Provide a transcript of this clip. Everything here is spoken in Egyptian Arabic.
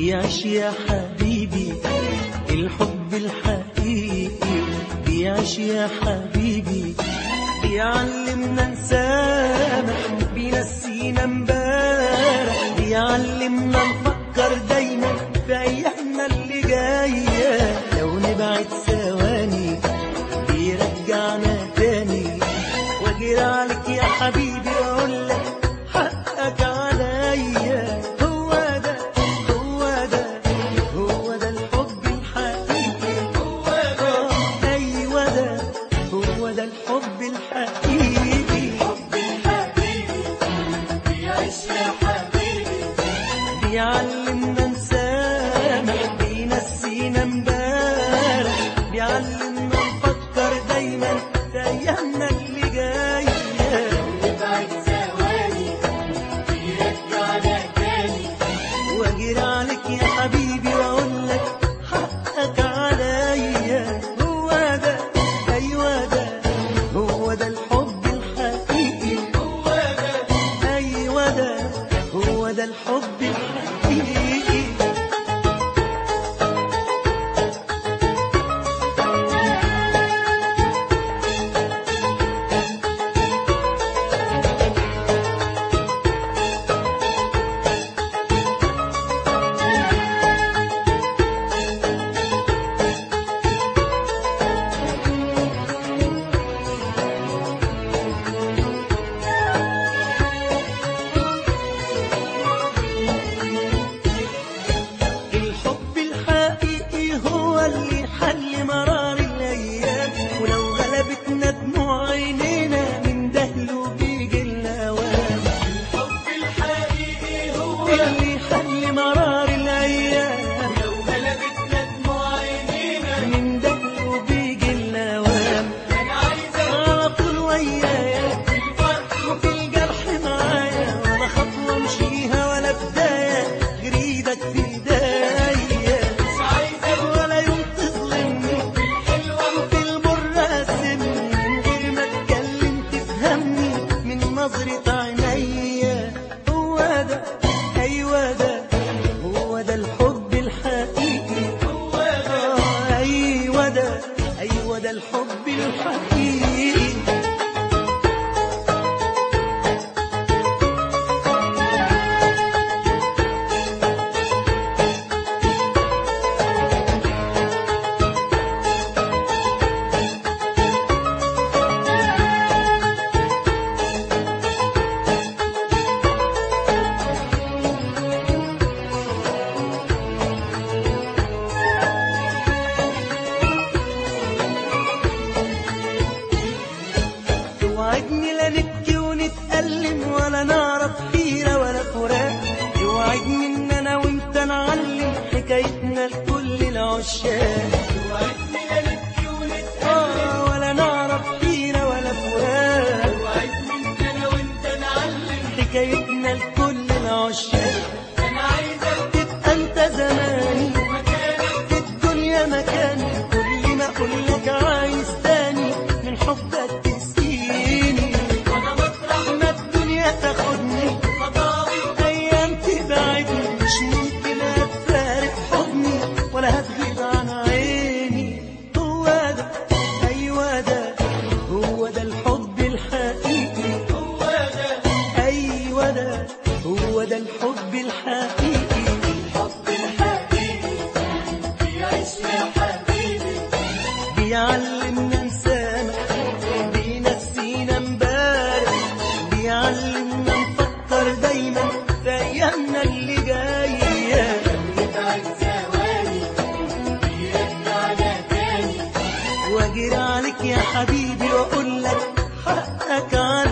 بيعيش يا حبيبي الحب الحقيقي بيعيش يا حبيبي بيعلمنا نسامح بينسينا امبارح بيعلمنا نفكر دايما في ايامنا اللي جايه لو نبعد ثواني بيرجعنا تاني واجري عليك يا حبيبي واقول لك حقك عليا هو ده هو ده هو ده الحب الحقيقي هو ده ايوه ده هو ده الحب الحقيقي حب الحبيبي بيعيش يا حبيبي بيعلمنا نسامح بينسينا امبارح بيعلمنا نفكر دايما في ايامنا اللي جايه نبعد ثواني بيرجعنا تاني واجري عليك يا حبيبي واقول لك حقك عليا هو ده ايوه ده هو ده الحب الحقيقي هو ده ايوه ده هو ده الحب الحقيقي الحب الحقيقي هو اللي حل مرار الايام ولو غلبتنا دموع عينينا من دهله بيجي الاوام الحب الحقيقي هو اللي حل مرار الايام لو غلبتنا دموع عينينا من دهله بيجي الاوام انا عايزك على طول ويايا في الفرح وفي الجرح معايا ولا خطوه امشيها ولا بدايه غير ايدك في ايديا مش عايزك ولا يوم تظلمني في الحلوة وفي المر قسمني من غير ما اتكلم تفهمني من نظرة عينيا هو ده ايوه ده هو ده الحب الحقيقي هو ده آه، ايوه ده ايوه ده الحب الحقيقي توعدني لا نبكي ونتألم ولا نعرف حيرة ولا فراق توعدني ان انا وانت نعلم حكايتنا لكل العشاق وعدني لا نبكي ونتقابل آه ولا نعرف حيرة ولا فراق وعدني ان انا وانت نعلم حكايتنا لكل العشاق انا عايزك تبقى انت زماني مكانك في الدنيا مكاني كل ما اقول لك عايز تاني من حبك تسقيني وانا مطرح ما الدنيا تاخدني خطابي ايام تبعدني مش ممكن اتفارق حضني ولا هتغيب عن عيني هو ده ايوه ده هو ده الحب الحقيقي هو ده ايوه ده هو ده الحب الحقيقي الحب الحقيقي بيعيش يا حبيبي بيعلمنا نسامح بينسينا امبارح بيعلمنا نفكر دايما في ايامنا اللي جايه نبعد ثواني بيرجعنا تاني واجري عليك يا حبيبي واقول لك حقك عليا